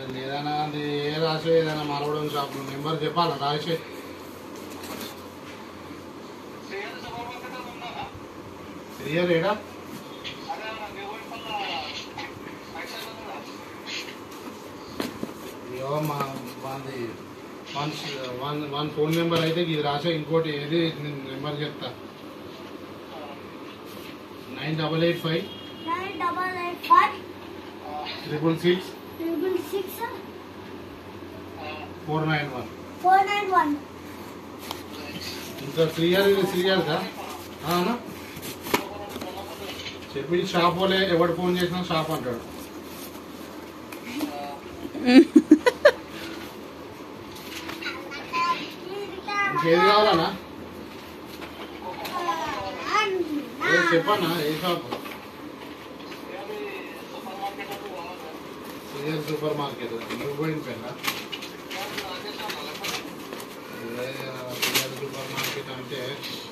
ఏదైనా అది ఏ రాసే ఏదైనా మరవడం షాప్ నెంబర్ చెప్పాలా రాసే క్లియర్ ఏడా అయ్యో మా మాది one one one phone number అయితే ఇది రాసే ఇంకోటి ఏది నేను నెంబర్ చెప్తా nine double eight five nine double eight five triple six triple six four nine one four nine one ఇంకా క్లియర్ ఇది క్లియర్ గా అవునా చెప్పి షాప్ వాళ్ళే ఎవడు ఫోన్ చేసినా షాప్ అంటాడు ఇంకేది కావాలన్నా ఏ చెప్పన్నా ఏ షాప్ సిఎల్ సూపర్ మార్కెట్ నువ్వు పోయిన పెళ్ళ సిఎల్ సూపర్ మార్కెట్ అంటే